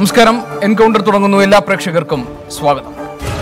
നമസ്കാരം എൻകൗണ്ടർ തുടങ്ങുന്നു എല്ലാ പ്രേക്ഷകർക്കും സ്വാഗതം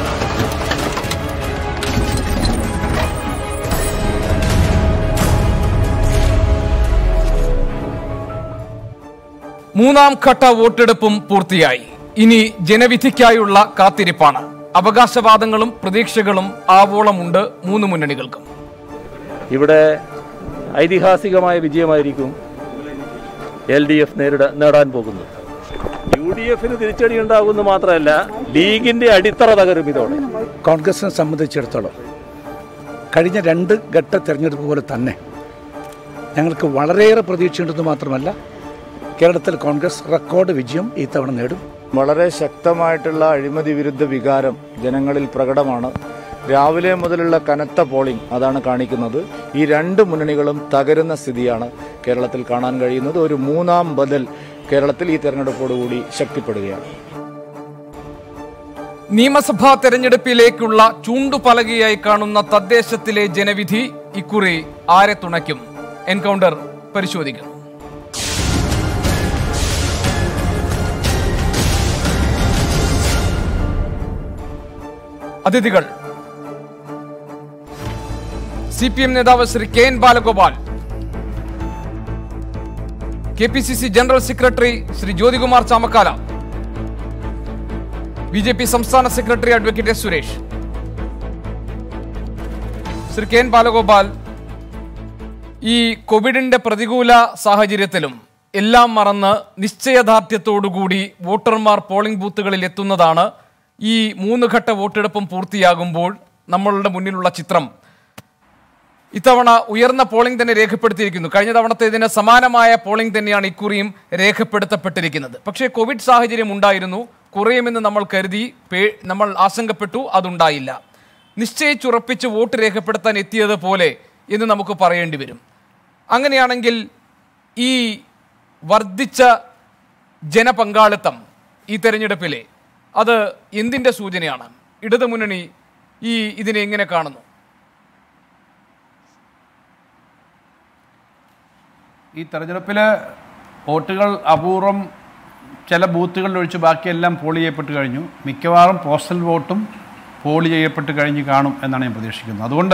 മൂന്നാം ഘട്ട വോട്ടെടുപ്പും പൂർത്തിയായി ഇനി ജനവിധിക്കായുള്ള കാത്തിരിപ്പാണ് അവകാശവാദങ്ങളും പ്രതീക്ഷകളും ആവോളമുണ്ട് മൂന്ന് മുന്നണികൾക്കും ഇവിടെ ഐതിഹാസികമായ വിജയമായിരിക്കും എൽ ഡി എഫ് നേരിട നേടാൻ പോകുന്നത് യു ഡി എഫിന് തിരിച്ചടി ഉണ്ടാകുമെന്ന് മാത്രമല്ല ലീഗിന്റെ അടിത്തറ തകരും ഇതോടെ കോൺഗ്രസിനെ സംബന്ധിച്ചിടത്തോളം കഴിഞ്ഞ രണ്ട് ഘട്ട തെരഞ്ഞെടുപ്പ് പോലെ തന്നെ ഞങ്ങൾക്ക് വളരെയേറെ പ്രതീക്ഷയുണ്ടെന്ന് മാത്രമല്ല കേരളത്തിൽ കോൺഗ്രസ് റെക്കോർഡ് വിജയം ഈ തവണ നേടും വളരെ ശക്തമായിട്ടുള്ള അഴിമതി വിരുദ്ധ വികാരം ജനങ്ങളിൽ പ്രകടമാണ് രാവിലെ മുതലുള്ള കനത്ത പോളിംഗ് അതാണ് കാണിക്കുന്നത് ഈ രണ്ട് മുന്നണികളും തകരുന്ന സ്ഥിതിയാണ് കേരളത്തിൽ കാണാൻ കഴിയുന്നത് ഒരു മൂന്നാം ബദൽ കേരളത്തിൽ ഈ തെരഞ്ഞെടുപ്പോടുകൂടി ശക്തിപ്പെടുകയാണ് നിയമസഭാ തെരഞ്ഞെടുപ്പിലേക്കുള്ള ചൂണ്ടുപലകയായി കാണുന്ന തദ്ദേശത്തിലെ ജനവിധി ഇക്കുറി ആരെ തുണയ്ക്കും എൻകൗണ്ടർ പരിശോധിക്കുന്നു അതിഥികൾ സി പി എം നേതാവ് Shri K N Balagopal K P C C general secretary Shri Jyothikumar Chamakkala B J P സംസ്ഥാന സെക്രട്ടറി advocate S Suresh Shri K N Balagopal ഈ കോവിഡിന്റെ പ്രതികൂല സാഹചര്യത്തിലും എല്ലാം മറന്ന് നിശ്ചയദാർഢ്യത്തോടുകൂടി വോട്ടർമാർ പോളിംഗ് ബൂത്തുകളിൽ എത്തുന്നതാണ് ഈ മൂന്ന് ഘട്ട വോട്ടെടുപ്പും പൂർത്തിയാകുമ്പോൾ നമ്മളുടെ മുന്നിലുള്ള ചിത്രം ഇത്തവണ ഉയർന്ന പോളിംഗ് തന്നെ രേഖപ്പെടുത്തിയിരിക്കുന്നു കഴിഞ്ഞ തവണത്തേതിന് സമാനമായ പോളിംഗ് തന്നെയാണ് ഇക്കുറിയും രേഖപ്പെടുത്തപ്പെട്ടിരിക്കുന്നത് പക്ഷേ കോവിഡ് സാഹചര്യം ഉണ്ടായിരുന്നു കുറയുമെന്ന് നമ്മൾ കരുതി പേ- നമ്മൾ ആശങ്കപ്പെട്ടു അതുണ്ടായില്ല നിശ്ചയിച്ചുറപ്പിച്ച് വോട്ട് രേഖപ്പെടുത്താൻ എത്തിയതുപോലെ എന്ന് നമുക്ക് പറയേണ്ടി വരും അങ്ങനെയാണെങ്കിൽ ഈ വർദ്ധിച്ച ജനപങ്കാളിത്തം ഈ തെരഞ്ഞെടുപ്പിലെ അത് എന്തിൻ്റെ സൂചനയാണ് ഇടതുമുന്നണി ഈ ഇതിനെ എങ്ങനെ കാണുന്നു ഈ തെരഞ്ഞെടുപ്പിൽ വോട്ടുകൾ അപൂർവം ചില ബൂത്തുകളിൽ ഒഴിച്ച് ബാക്കിയെല്ലാം പോൾ ചെയ്യപ്പെട്ട് കഴിഞ്ഞു മിക്കവാറും പോസ്റ്റൽ വോട്ടും പോൾ ചെയ്യപ്പെട്ട് കഴിഞ്ഞ് കാണും എന്നാണ് ഞാൻ പ്രതീക്ഷിക്കുന്നത് അതുകൊണ്ട്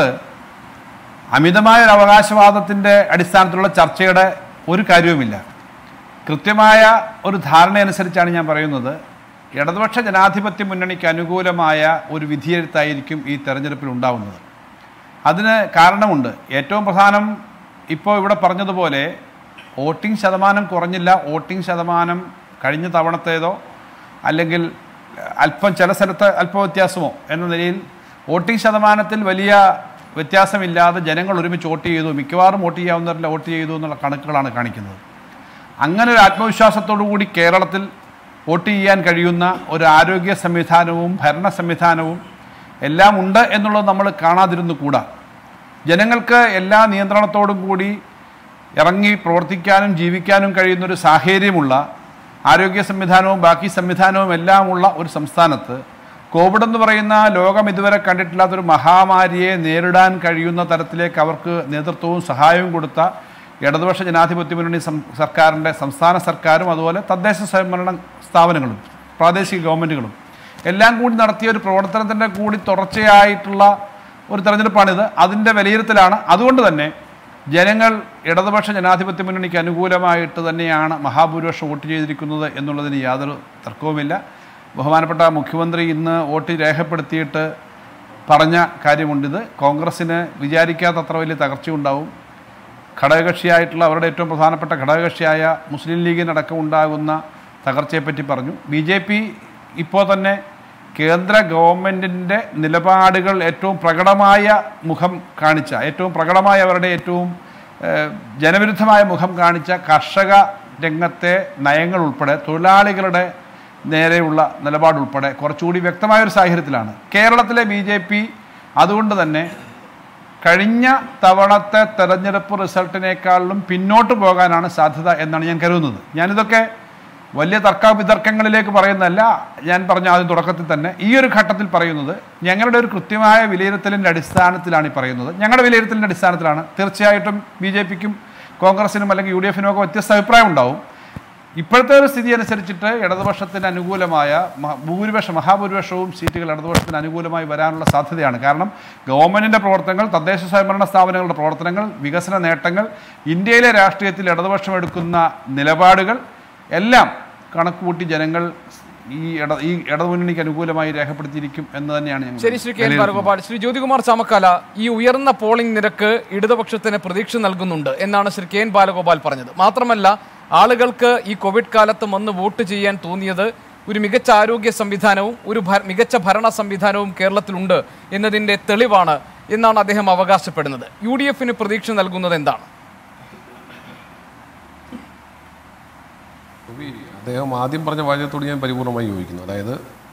അമിതമായ ഒരു അവകാശവാദത്തിൻ്റെ അടിസ്ഥാനത്തിലുള്ള ചർച്ചയുടെ ഒരു കാര്യവുമില്ല കൃത്യമായ ഒരു ധാരണയനുസരിച്ചാണ് ഞാൻ പറയുന്നത് ഇടതുപക്ഷ ജനാധിപത്യ മുന്നണിക്ക് അനുകൂലമായ ഒരു വിധിയെഴുത്തായിരിക്കും ഈ തെരഞ്ഞെടുപ്പിൽ ഉണ്ടാവുന്നത് അതിന് കാരണമുണ്ട് ഏറ്റവും പ്രധാനം ഇപ്പോൾ ഇവിടെ പറഞ്ഞതുപോലെ വോട്ടിംഗ് ശതമാനം കുറഞ്ഞില്ല വോട്ടിംഗ് ശതമാനം കഴിഞ്ഞ തവണത്തേതോ അല്ലെങ്കിൽ അല്പം ചില സ്ഥലത്ത് അല്പ വ്യത്യാസമോ എന്ന നിലയിൽ വോട്ടിംഗ് ശതമാനത്തിൽ വലിയ വ്യത്യാസമില്ലാതെ ജനങ്ങൾ ഒരുമിച്ച് വോട്ട് ചെയ്തു മിക്കവാറും വോട്ട് ചെയ്യാവുന്നവരെല്ലാം വോട്ട് ചെയ്തു എന്നുള്ള കണക്കുകളാണ് കാണിക്കുന്നത് അങ്ങനെ ഒരു ആത്മവിശ്വാസത്തോടു കൂടി കേരളത്തിൽ വോട്ട് ചെയ്യാൻ കഴിയുന്ന ഒരു ആരോഗ്യ സംവിധാനവും ഭരണ സംവിധാനവും എല്ലാം ഉണ്ട് എന്നുള്ളത് നമ്മൾ കാണാതിരുന്നു കൂടാ ജനങ്ങൾക്ക് എല്ലാ നിയന്ത്രണത്തോടും കൂടി ഇറങ്ങി പ്രവർത്തിക്കാനും ജീവിക്കാനും കഴിയുന്ന ഒരു സാഹചര്യമുള്ള ആരോഗ്യ സംവിധാനവും ബാക്കി സംവിധാനവും എല്ലാമുള്ള ഒരു സംസ്ഥാനത്ത് കോവിഡ് എന്ന് പറയുന്ന ലോകം ഇതുവരെ കണ്ടിട്ടില്ലാത്തൊരു മഹാമാരിയെ നേരിടാൻ കഴിയുന്ന തരത്തിലേക്ക് അവർക്ക് നേതൃത്വവും സഹായവും കൊടുത്ത ഇടതുപക്ഷ ജനാധിപത്യ മുന്നണി സം- സർക്കാരിൻ്റെ സംസ്ഥാന സർക്കാരും അതുപോലെ തദ്ദേശ സ്വയംഭരണ സ്ഥാപനങ്ങളും പ്രാദേശിക ഗവൺമെൻറ്റുകളും എല്ലാം കൂടി നടത്തിയ ഒരു പ്രവർത്തനത്തിൻ്റെ കൂടി തുടർച്ചയായിട്ടുള്ള ഒരു തെരഞ്ഞെടുപ്പാണിത് അതിൻ്റെ വിലയിരുത്തലാണ് അതുകൊണ്ട് തന്നെ ജനങ്ങൾ ഇടതുപക്ഷ ജനാധിപത്യ മുന്നണിക്ക് അനുകൂലമായിട്ട് തന്നെയാണ് മഹാഭൂരിപക്ഷം വോട്ട് ചെയ്തിരിക്കുന്നത് എന്നുള്ളതിന് യാതൊരു തർക്കവുമില്ല ബഹുമാനപ്പെട്ട മുഖ്യമന്ത്രി ഇന്ന് വോട്ട് രേഖപ്പെടുത്തിയിട്ട് പറഞ്ഞ കാര്യമുണ്ടിത് കോൺഗ്രസ്സിന് വിചാരിക്കാത്തത്ര വലിയ തകർച്ചയുണ്ടാവും ഘടകകക്ഷിയായിട്ടുള്ള അവരുടെ ഏറ്റവും പ്രധാനപ്പെട്ട ഘടകകക്ഷിയായ മുസ്ലിം ലീഗിനടക്കം ഉണ്ടാകുന്ന തകർച്ചയെപ്പറ്റി പറഞ്ഞു ബി ജെ പി ഇപ്പോൾ തന്നെ കേന്ദ്ര ഗവൺമെൻറ്റിൻ്റെ നിലപാടുകൾ ഏറ്റവും പ്രകടമായ മുഖം കാണിച്ച ഏറ്റവും പ്രകടമായ അവരുടെ ഏറ്റവും ഏഹ്, ജനവിരുദ്ധമായ മുഖം കാണിച്ച കർഷക രംഗത്തെ നയങ്ങൾ ഉൾപ്പെടെ തൊഴിലാളികളുടെ നേരെയുള്ള നിലപാടുൾപ്പെടെ കുറച്ചുകൂടി വ്യക്തമായ ഒരു സാഹചര്യത്തിലാണ് കേരളത്തിലെ ബി ജെ പി അതുകൊണ്ട് തന്നെ കഴിഞ്ഞ തവണത്തെ തെരഞ്ഞെടുപ്പ് റിസൾട്ടിനേക്കാളും പിന്നോട്ട് പോകാനാണ് സാധ്യത എന്നാണ് ഞാൻ കരുതുന്നത് ഞാനിതൊക്കെ വലിയ തർക്ക വിതർക്കങ്ങളിലേക്ക് പറയുന്നതല്ല ഞാൻ പറഞ്ഞ ആദ്യം തുടക്കത്തിൽ തന്നെ ഈ ഒരു ഘട്ടത്തിൽ പറയുന്നത് ഞങ്ങളുടെ ഒരു കൃത്യമായ വിലയിരുത്തലിൻ്റെ അടിസ്ഥാനത്തിലാണ് ഈ പറയുന്നത് ഞങ്ങളുടെ വിലയിരുത്തലിൻ്റെ അടിസ്ഥാനത്തിലാണ് തീർച്ചയായിട്ടും ബി ജെ പിക്കും കോൺഗ്രസിനും അല്ലെങ്കിൽ യു ഡി എഫിനും ഒക്കെ വ്യത്യസ്ത അഭിപ്രായം ഉണ്ടാവും ഇപ്പോഴത്തെ ഒരു സ്ഥിതി അനുസരിച്ചിട്ട് ഇടതുപക്ഷത്തിന് അനുകൂലമായ മ- ഭൂരിപക്ഷം മഹാഭൂരിപക്ഷവും സീറ്റുകൾ ഇടതുപക്ഷത്തിന് അനുകൂലമായി വരാനുള്ള സാധ്യതയാണ് കാരണം ഗവൺമെൻറ്റിൻ്റെ പ്രവർത്തനങ്ങൾ തദ്ദേശ സ്വയംഭരണ സ്ഥാപനങ്ങളുടെ പ്രവർത്തനങ്ങൾ വികസന നേട്ടങ്ങൾ ഇന്ത്യയിലെ രാഷ്ട്രീയത്തിൽ ഇടതുപക്ഷം എടുക്കുന്ന നിലപാടുകൾ എല്ലാം കണക്കുകൂട്ടി ജനങ്ങൾ ഈ ഇട ഈ ഇടതുമുന്നണിക്ക് അനുകൂലമായി രേഖപ്പെടുത്തിയിരിക്കും എന്ന് തന്നെയാണ് ഞങ്ങൾ ശരി ശ്രീ കെ എൻ വിലയിരുത്തുന്നത്. ബാലഗോപാൽ ശ്രീ ജ്യോതികുമാർ ചാമക്കാല ഈ ഉയർന്ന പോളിംഗ് നിരക്ക് ഇടതുപക്ഷത്തിന് പ്രതീക്ഷ നൽകുന്നുണ്ട് എന്നാണ് ശ്രീ കെ എൻ ബാലഗോപാൽ പറഞ്ഞത് മാത്രമല്ല ആളുകൾക്ക് ഈ കോവിഡ് കാലത്ത് വന്ന് വോട്ട് ചെയ്യാൻ തോന്നിയത് ഒരു മികച്ച ആരോഗ്യ സംവിധാനവും ഒരു ഭ- മികച്ച ഭരണ സംവിധാനവും കേരളത്തിലുണ്ട് എന്നതിന്റെ തെളിവാണ് എന്നാണ് അദ്ദേഹം അവകാശപ്പെടുന്നത് യു ഡി എഫിന് പ്രതീക്ഷ നൽകുന്നത് എന്താണ് ഗോപി, അദ്ദേഹം ആദ്യം പറഞ്ഞ വാചകത്തോട് ഞാൻ പരിപൂർണമായി യോജിക്കുന്നു അതായത്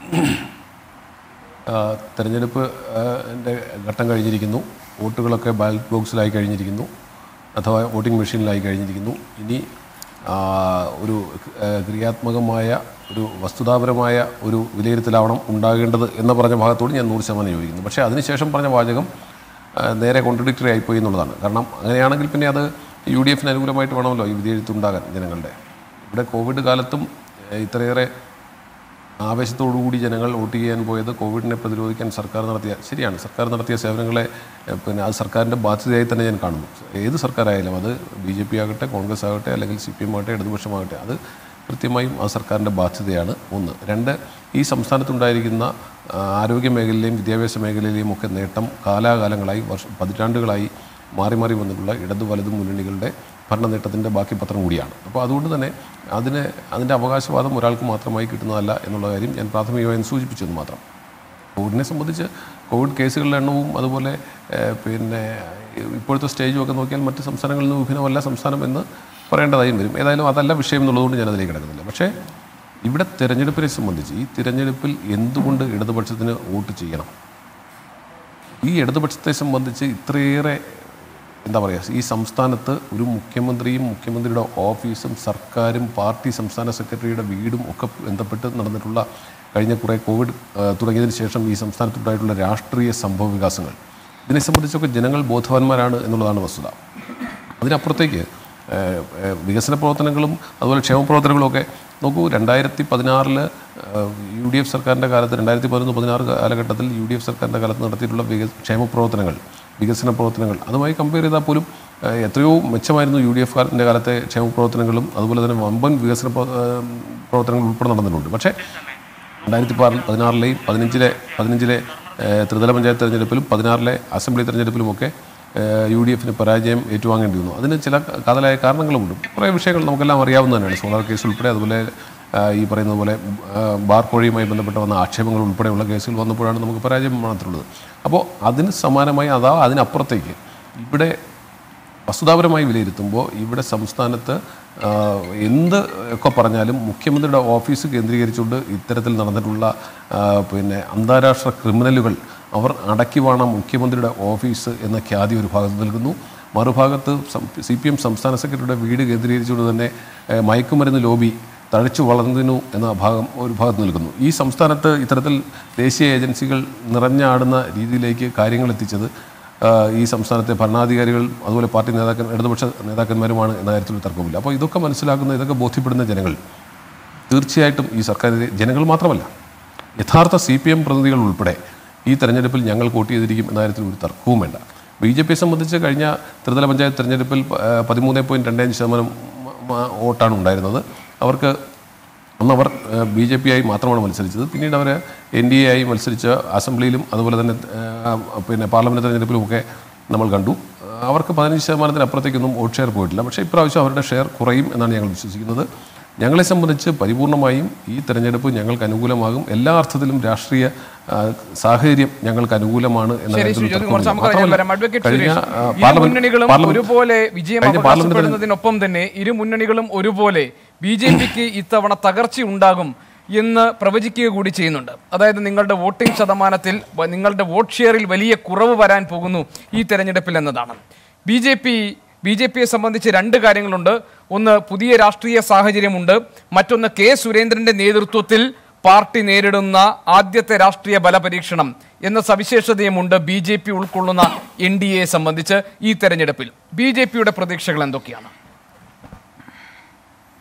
ആ, തെരഞ്ഞെടുപ്പ് ആ, ൻ്റെ ഘട്ടം കഴിഞ്ഞിരിക്കുന്നു വോട്ടുകളൊക്കെ ബാലറ്റ് ബോക്സിലായി കഴിഞ്ഞിരിക്കുന്നു അഥവാ വോട്ടിംഗ് മെഷീനിലായി കഴിഞ്ഞിരിക്കുന്നു ഇനി ആ, ഒരു ആ, ക്രിയാത്മകമായ ഒരു വസ്തുതാപരമായ ഒരു വിലയിരുത്തലാവണം ഉണ്ടാകേണ്ടത് എന്ന് പറഞ്ഞ ഭാഗത്തോട് ഞാൻ നൂറ് ശതമാനം യോജിക്കുന്നു പക്ഷേ അതിനുശേഷം പറഞ്ഞ വാചകം ആ, നേരെ കോൺട്രഡിക്ടറി ആയിപ്പോയി എന്നുള്ളതാണ് കാരണം അങ്ങനെയാണെങ്കിൽ പിന്നെ അത് യു ഡി എഫിന് അനുകൂലമായിട്ട് വേണമല്ലോ ഈ വിധിയെഴുത്തുണ്ടാകാൻ ജനങ്ങളുടെ ഇവിടെ കോവിഡ് കാലത്തും ഏഹ്, ഇത്രയേറെ ആവേശത്തോടുകൂടി ജനങ്ങൾ വോട്ട് ചെയ്യാൻ പോയത് കോവിഡിനെ പ്രതിരോധിക്കാൻ സർക്കാർ നടത്തിയ ശരിയാണ് സർക്കാർ നടത്തിയ സേവനങ്ങളെ ഏഹ്, പിന്നെ അത് സർക്കാരിൻ്റെ ബാധ്യതയായി തന്നെ ഞാൻ കാണുന്നു ഏത് സർക്കാരായാലും അത് ബി ജെ പി ആകട്ടെ കോൺഗ്രസ് ആകട്ടെ അല്ലെങ്കിൽ സി പി എം ആകട്ടെ ഇടതുപക്ഷമാകട്ടെ അത് കൃത്യമായും ആ സർക്കാരിൻ്റെ ബാധ്യതയാണ് ഒന്ന് രണ്ട് ഈ സംസ്ഥാനത്തുണ്ടായിരിക്കുന്ന ആ, ആരോഗ്യ മേഖലയിലെയും വിദ്യാഭ്യാസ മേഖലയിലെയും ഒക്കെ നേട്ടം കാലാകാലങ്ങളായി വർഷ പതിറ്റാണ്ടുകളായി മാറി മാറി വന്നിട്ടുള്ള ഇടതു വലതു മുന്നണികളുടെ ഭരണ നേട്ടത്തിൻ്റെ ബാക്കി പത്രം കൂടിയാണ് അപ്പോൾ അതുകൊണ്ട് തന്നെ അതിന് അതിൻ്റെ അവകാശവാദം ഒരാൾക്ക് മാത്രമായി കിട്ടുന്നതല്ല എന്നുള്ള കാര്യം ഞാൻ പ്രാഥമികമായും സൂചിപ്പിച്ചെന്ന് മാത്രം കോവിഡിനെ സംബന്ധിച്ച് കോവിഡ് കേസുകളുടെ എണ്ണവും അതുപോലെ ഏഹ്, പിന്നെ ഇപ്പോഴത്തെ സ്റ്റേജും ഒക്കെ നോക്കിയാൽ മറ്റ് സംസ്ഥാനങ്ങളിൽ നിന്ന് വിഭിന്നമല്ല സംസ്ഥാനം എന്ന് പറയേണ്ടതായും വരും ഏതായാലും അതല്ല വിഷയം എന്നുള്ളതുകൊണ്ട് ഞാൻ അതിലേക്ക് കിടക്കുന്നില്ല പക്ഷേ ഇവിടെ തിരഞ്ഞെടുപ്പിനെ സംബന്ധിച്ച് ഈ തിരഞ്ഞെടുപ്പിൽ എന്തുകൊണ്ട് ഇടതുപക്ഷത്തിന് വോട്ട് ചെയ്യണം ഈ ഇടതുപക്ഷത്തെ സംബന്ധിച്ച് ഇത്രയേറെ എന്താ പറയുക ഈ സംസ്ഥാനത്ത് ഒരു മുഖ്യമന്ത്രിയും മുഖ്യമന്ത്രിയുടെ ഓഫീസും സർക്കാരും പാർട്ടി സംസ്ഥാന സെക്രട്ടറിയുടെ വീടും ഒക്കെ ബന്ധപ്പെട്ട് നടന്നിട്ടുള്ള കഴിഞ്ഞ കുറേ കോവിഡ് ആ, തുടങ്ങിയതിന് ശേഷം ഈ സംസ്ഥാനത്തുണ്ടായിട്ടുള്ള രാഷ്ട്രീയ സംഭവ വികാസങ്ങൾ ഇതിനെ സംബന്ധിച്ചൊക്കെ ജനങ്ങൾ ബോധവാന്മാരാണ് എന്നുള്ളതാണ് വസ്തുത അതിനപ്പുറത്തേക്ക് ഏഹ്, ഏഹ്, വികസന പ്രവർത്തനങ്ങളും അതുപോലെ ക്ഷേമ പ്രവർത്തനങ്ങളും ഒക്കെ നോക്കൂ രണ്ടായിരത്തി പതിനാറിൽ യു ഡി എഫ് സർക്കാരിൻ്റെ കാലത്ത് രണ്ടായിരത്തി പതിനൊന്ന് പതിനാറ് കാലഘട്ടത്തിൽ യു ഡി എഫ് സർക്കാരിൻ്റെ കാലത്ത് നടത്തിയിട്ടുള്ള വിക ക്ഷേമ പ്രവർത്തനങ്ങൾ വികസന പ്രവർത്തനങ്ങൾ അതുമായി കമ്പയർ ചെയ്താൽ പോലും ഏഹ്, എത്രയോ മെച്ചമായിരുന്നു യു ഡി എഫ് കാരൻ്റെ കാലത്തെ ക്ഷേമ പ്രവർത്തനങ്ങളും അതുപോലെ തന്നെ വമ്പൻ വികസന പ്രവ- ഏഹ്, പ്രവർത്തനങ്ങൾ ഉൾപ്പെടെ നടന്നിട്ടുണ്ട് പക്ഷേ രണ്ടായിരത്തി പാറിൽ പതിനാറിലെയും പതിനഞ്ചിലെ പതിനഞ്ചിലെ ഏഹ്, ത്രിതല പഞ്ചായത്ത് തെരഞ്ഞെടുപ്പിലും പതിനാറിലെ അസംബ്ലി തെരഞ്ഞെടുപ്പിലുമൊക്കെ ഏഹ്, യു ഡി എഫിന് പരാജയം ഏറ്റുവാങ്ങേണ്ടി വന്നു അതിന് ചില കാതലായ കാരണങ്ങളുമുണ്ട് കുറേ വിഷയങ്ങൾ നമുക്കെല്ലാം അറിയാവുന്ന തന്നെയാണ് സോളാർ കേസ് ഉൾപ്പെടെ അതുപോലെ ഏഹ്, ഈ പറയുന്നത് പോലെ ഏഹ്, ബാർ കോഴിയുമായി ബന്ധപ്പെട്ട് വന്ന ആക്ഷേപങ്ങൾ ഉൾപ്പെടെയുള്ള കേസുകൾ വന്നപ്പോഴാണ് നമുക്ക് പരാജയം മാത്രമുള്ളത് അപ്പോൾ അതിന് സമാനമായി അതാ അതിനപ്പുറത്തേക്ക് ഇവിടെ വസ്തുതാപരമായി വിലയിരുത്തുമ്പോൾ ഇവിടെ സംസ്ഥാനത്ത് ആ, എന്ത് ഒക്കെ പറഞ്ഞാലും മുഖ്യമന്ത്രിയുടെ ഓഫീസ് കേന്ദ്രീകരിച്ചുകൊണ്ട് ഇത്തരത്തിൽ നടന്നിട്ടുള്ള ആ, പിന്നെ അന്താരാഷ്ട്ര ക്രിമിനലുകൾ അവർ അടക്കി വാണ മുഖ്യമന്ത്രിയുടെ ഓഫീസ് എന്ന ഖ്യാതി ഒരു ഭാഗത്ത് നൽകുന്നു മറുഭാഗത്ത് സി പി എം സംസ്ഥാന സെക്രട്ടറിയുടെ വീട് കേന്ദ്രീകരിച്ചുകൊണ്ട് തന്നെ ഏ, മയക്കുമരുന്ന് ലോബി തഴച്ചു വളർന്നു എന്ന ഭാഗം ഒരു ഭാഗത്ത് നിൽക്കുന്നു ഈ സംസ്ഥാനത്ത് ഇത്തരത്തിൽ ദേശീയ ഏജൻസികൾ നിറഞ്ഞാടുന്ന രീതിയിലേക്ക് കാര്യങ്ങൾ എത്തിച്ചത് ആ, ഈ സംസ്ഥാനത്തെ ഭരണാധികാരികൾ അതുപോലെ പാർട്ടി നേതാക്കൻ ഇടതുപക്ഷ നേതാക്കന്മാരുമാണ് എന്ന കാര്യത്തിൽ ഒരു തർക്കമില്ല അപ്പോൾ ഇതൊക്കെ മനസ്സിലാക്കുന്ന ഇതൊക്കെ ബോധ്യപ്പെടുന്ന ജനങ്ങൾ തീർച്ചയായിട്ടും ഈ സർക്കാരിനെ ജനങ്ങൾ മാത്രമല്ല യഥാർത്ഥ സി പി എം പ്രതിനിധികൾ ഉൾപ്പെടെ ഈ തെരഞ്ഞെടുപ്പിൽ ഞങ്ങൾ വോട്ട് ചെയ്തിരിക്കും എന്ന കാര്യത്തിൽ ഒരു തർക്കവും വേണ്ട ബി ജെ പിയെ സംബന്ധിച്ച് കഴിഞ്ഞ ത്രിതല പഞ്ചായത്ത് തെരഞ്ഞെടുപ്പിൽ പതിമൂന്ന് പോയിൻറ്റ് രണ്ട് അഞ്ച് ശതമാനം മ- മ- വോട്ടാണ് ഉണ്ടായിരുന്നത് അവർക്ക് അന്ന് അവർ ബി ജെ പി ആയി മാത്രമാണ് മത്സരിച്ചത് പിന്നീട് അവർ എൻ ഡി എ ആയി മത്സരിച്ച അസംബ്ലിയിലും അതുപോലെ തന്നെ ആ, പിന്നെ പാർലമെൻറ്റ് തെരഞ്ഞെടുപ്പിലുമൊക്കെ നമ്മൾ കണ്ടു ആ, അവർക്ക് പതിനഞ്ച് ശതമാനത്തിനപ്പുറത്തേക്കൊന്നും വോട്ട് ഷെയർ പോയിട്ടില്ല പക്ഷേ ഇപ്രാവശ്യം അവരുടെ ഷെയർ കുറയും എന്നാണ് ഞങ്ങൾ വിശ്വസിക്കുന്നത് ഞങ്ങളെ സംബന്ധിച്ച് പരിപൂർണമായും ഈ തെരഞ്ഞെടുപ്പ് ഞങ്ങൾക്ക് അനുകൂലമാകും എല്ലാ അർത്ഥത്തിലും രാഷ്ട്രീയ ആ, സാഹചര്യം ഞങ്ങൾക്ക് അനുകൂലമാണ് എന്ന ശരി കാര്യത്തിൽ ശ്രീ ഒരു ജ്യോതികുമാർ തർക്കവുമില്ല. ചാമക്കാല ഞാൻ മാത്രമല്ല, വരാം അഡ്വക്കേറ്റ് കഴിഞ്ഞ, സുരേഷ് ആ, ഇരു പാർലമെന്റ്- മുന്നണികളും പാർലമെന്റ്- ഒരുപോലെ വിജയം കഴിഞ്ഞ പാർലമെന്റ് തെരഞ്ഞെടുപ്പ് അവകാശപ്പെടുന്നതിനൊപ്പം തന്നെ ഇരു മുന്നണികളും ഒരുപോലെ ബി ജെ പിക്ക് ഇത്തവണ തകർച്ച ഉണ്ടാകും എന്ന് പ്രവചിക്കുക കൂടി ചെയ്യുന്നുണ്ട് അതായത് നിങ്ങളുടെ വോട്ടിംഗ് ശതമാനത്തിൽ വ- നിങ്ങളുടെ വോട്ട് ഷെയറിൽ വലിയ കുറവ് വരാൻ പോകുന്നു ഈ തെരഞ്ഞെടുപ്പിൽ എന്നതാണ് B J P B J പിയെ സംബന്ധിച്ച് രണ്ട് കാര്യങ്ങളുണ്ട് ഒന്ന് പുതിയ രാഷ്ട്രീയ സാഹചര്യമുണ്ട് മറ്റൊന്ന് കെ സുരേന്ദ്രന്റെ നേതൃത്വത്തിൽ പാർട്ടി നേരിടുന്ന ആദ്യത്തെ രാഷ്ട്രീയ ബലപരീക്ഷണം എന്ന സവിശേഷതയുമുണ്ട് ബി ജെ പി ഉൾക്കൊള്ളുന്ന എൻ ഡി എയെ സംബന്ധിച്ച് ഈ തെരഞ്ഞെടുപ്പിൽ ബി ജെ പിയുടെ പ്രതീക്ഷകൾ എന്തൊക്കെയാണ്